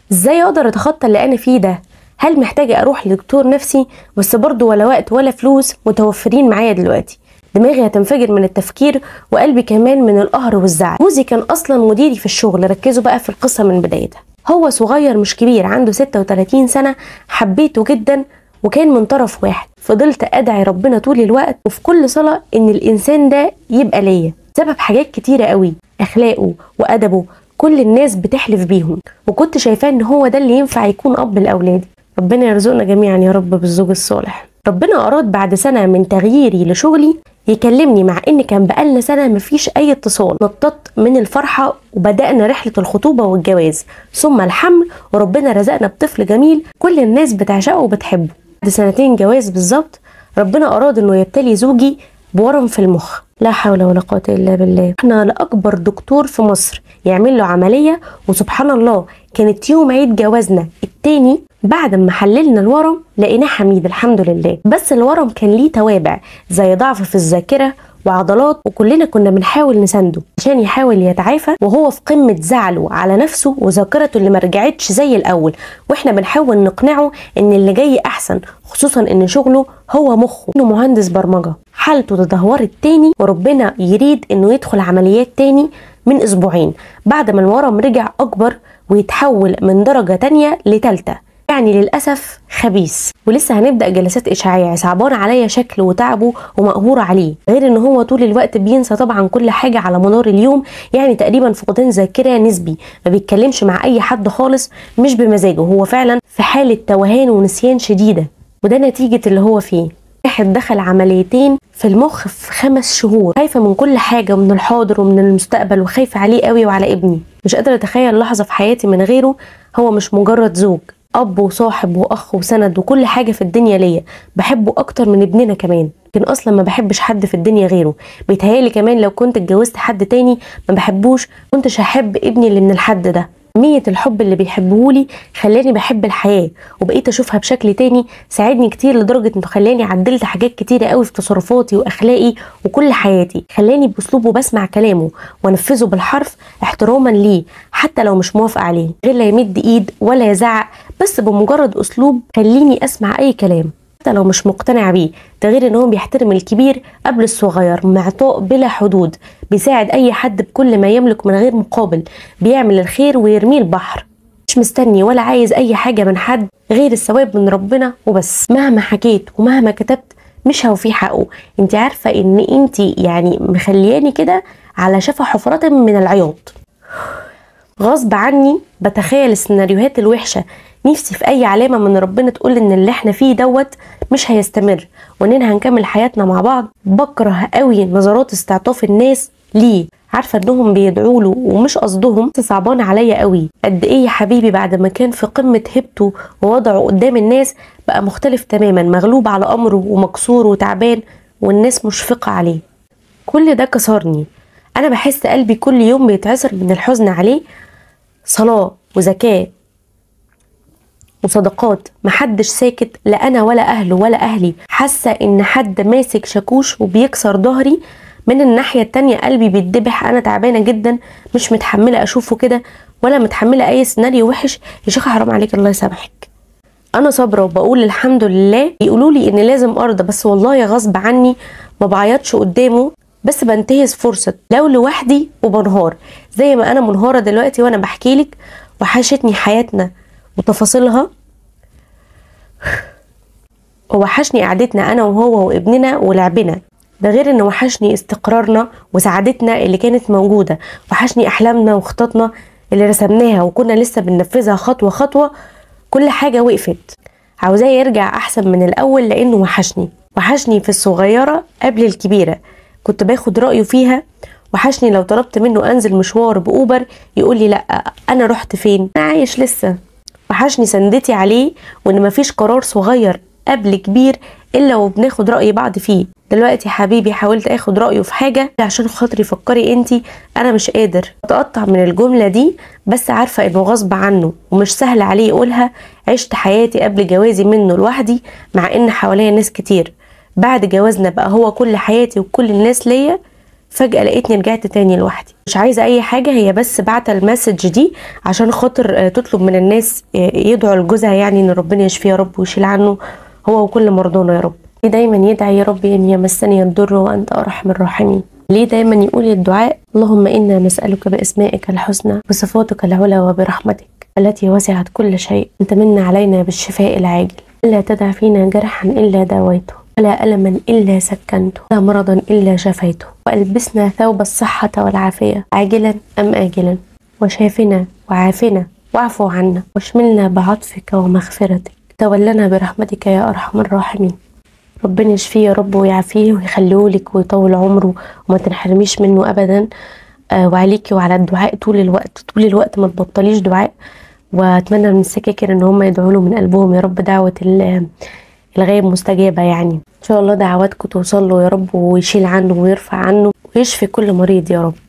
ازاي اقدر اتخطى اللي انا فيه ده هل محتاجة اروح لدكتور نفسي بس برضه ولا وقت ولا فلوس متوفرين معايا دلوقتي دماغي هتنفجر من التفكير وقلبي كمان من القهر والزعل جوزي كان اصلا مديري في الشغل ركزوا بقى في القصة من بدايتها هو صغير مش كبير عنده 36 سنة حبيته جدا وكان من طرف واحد فضلت ادعي ربنا طول الوقت وفي كل صلاة ان الانسان ده يبقى ليا سبب حاجات كتيرة قوي اخلاقه وادبه كل الناس بتحلف بيهم وكنت شايفاه ان هو ده اللي ينفع يكون اب لاولادي ربنا يرزقنا جميعا يا رب بالزوج الصالح ربنا اراد بعد سنه من تغييري لشغلي يكلمني مع ان كان بقالنا سنه مفيش اي اتصال نططت من الفرحه وبدانا رحله الخطوبه والجواز ثم الحمل وربنا رزقنا بطفل جميل كل الناس بتعشقه وبتحبه بعد سنتين جواز بالظبط ربنا اراد انه يبتلي زوجي بورم في المخ لا حول ولا قوة إلا بالله احنا لأكبر دكتور في مصر يعمل له عملية وسبحان الله كانت يوم عيد جوازنا التاني بعد ما حللنا الورم لقيناه حميد الحمد لله بس الورم كان ليه توابع زي ضعف في الذاكرة وعضلات وكلنا كنا بنحاول نسنده عشان يحاول يتعافى وهو في قمة زعله على نفسه وذاكرته اللي ما رجعتش زي الأول واحنا بنحاول نقنعه ان اللي جاي أحسن خصوصا ان شغله هو مخه انه مهندس برمجة حالته تدهورت تاني وربنا يريد انه يدخل عمليات تاني من اسبوعين بعد ما الورم رجع اكبر ويتحول من درجة تانية لتالتة يعني للأسف خبيث ولسه هنبدأ جلسات إشعاعية صعبان عليا شكله وتعبه ومقهور عليه غير إن هو طول الوقت بينسى طبعا كل حاجة على مدار اليوم يعني تقريبا فقدان ذاكرة نسبي ما بيتكلمش مع أي حد خالص مش بمزاجه هو فعلا في حالة توهان ونسيان شديدة وده نتيجة اللي هو فيه واحد دخل عمليتين في المخ في خمس شهور خايفة من كل حاجة ومن الحاضر ومن المستقبل وخايفة عليه قوي وعلى ابني مش قادرة أتخيل لحظة في حياتي من غيره هو مش مجرد زوج اب وصاحب واخ وسند وكل حاجه في الدنيا ليا بحبه اكتر من ابننا كمان لكن اصلا ما بحبش حد في الدنيا غيره بيتهيالي كمان لو كنت اتجوزت حد تاني ما بحبوش كنتش هحب ابني اللي من الحد ده كمية الحب اللي بيحبهولي خلاني بحب الحياة وبقيت أشوفها بشكل تاني ساعدني كتير لدرجة إنه خلاني عدلت حاجات كتيرة قوي في تصرفاتي وأخلاقي وكل حياتي خلاني بأسلوبه بسمع كلامه وأنفذه بالحرف احتراما ليه حتى لو مش موافقة عليه غير لا يمد إيد ولا يزعق بس بمجرد أسلوب خليني أسمع أي كلام حتى لو مش مقتنع بيه ده غير ان هو بيحترم الكبير قبل الصغير معطاء بلا حدود بيساعد اي حد بكل ما يملك من غير مقابل بيعمل الخير ويرميه البحر مش مستني ولا عايز اي حاجه من حد غير الثواب من ربنا وبس مهما حكيت ومهما كتبت مش هوفيه حقه انت عارفه ان انت يعني مخلياني كده على شفا حفرة من العياط غصب عني بتخيل السيناريوهات الوحشه نفسي في اي علامه من ربنا تقول ان اللي احنا فيه دوت مش هيستمر واننا هنكمل حياتنا مع بعض بكره قوي نظرات استعطاف الناس ليه عارفه انهم بيدعوا له ومش قصدهم بس صعبان عليا قوي قد ايه يا حبيبي بعد ما كان في قمه هيبته ووضعه قدام الناس بقى مختلف تماما مغلوب على امره ومكسور وتعبان والناس مشفقه عليه كل ده كسرني انا بحس قلبي كل يوم بيتعصر من الحزن عليه صلاه وزكاه وصدقات محدش ساكت لا انا ولا اهله ولا اهلي حاسه ان حد ماسك شاكوش وبيكسر ظهري من الناحيه التانية قلبي بيتدبح انا تعبانه جدا مش متحمله اشوفه كده ولا متحمله اي سيناريو وحش يا شيخه حرام عليك الله يسامحك انا صابره وبقول الحمد لله بيقولوا لي ان لازم ارضى بس والله غصب عني ما بعيطش قدامه بس بنتهز فرصه لو لوحدي وبنهار زي ما انا منهاره دلوقتي وانا بحكي لك وحشتني حياتنا وتفاصيلها ووحشني قعدتنا انا وهو وابننا ولعبنا ده غير ان وحشني استقرارنا وسعادتنا اللي كانت موجودة وحشني احلامنا وخططنا اللي رسمناها وكنا لسه بننفذها خطوة خطوة كل حاجة وقفت عاوزاه يرجع احسن من الاول لانه وحشني وحشني في الصغيرة قبل الكبيرة كنت باخد رأيه فيها وحشني لو طلبت منه انزل مشوار باوبر يقول لي لا انا رحت فين انا عايش لسه وحشني سندتي عليه وان مفيش قرار صغير قبل كبير الا وبناخد راي بعض فيه دلوقتي حبيبي حاولت اخد رايه في حاجه عشان خاطري فكري انتي انا مش قادر اتقطع من الجمله دي بس عارفه انه غصب عنه ومش سهل عليه يقولها عشت حياتي قبل جوازي منه لوحدي مع ان حواليا ناس كتير بعد جوازنا بقى هو كل حياتي وكل الناس ليا فجاه لقيتني رجعت تاني لوحدي مش عايزه اي حاجه هي بس بعت المسج دي عشان خاطر آه، تطلب من الناس آه، يدعوا لجوزها يعني ان ربنا يشفيه يا رب ويشيل عنه هو وكل مرضانا يا رب ليه دايما يدعي يا رب ان يمسني الضر وانت ارحم الراحمين ليه دايما يقول الدعاء اللهم انا نسالك باسمائك الحسنى وصفاتك العلى وبرحمتك التي وسعت كل شيء ان تمن علينا بالشفاء العاجل الا تدع فينا جرحا الا داويته ولا ألما إلا سكنته ولا مرضا إلا شفيته وألبسنا ثوب الصحة والعافية عاجلا أم آجلا وشافنا وعافنا واعفو عنا واشملنا بعطفك ومغفرتك تولنا برحمتك يا أرحم الراحمين ربنا يشفيه يا رب ويعافيه ويخليه لك ويطول عمره وما تنحرميش منه أبدا آه وعليكي وعلى الدعاء طول الوقت طول الوقت ما تبطليش دعاء واتمنى من السكاكر ان هم يدعوا له من قلبهم يا رب دعوه ال- الغيب مستجابه يعني ان شاء الله دعواتكم توصل له يا رب ويشيل عنه ويرفع عنه ويشفي كل مريض يا رب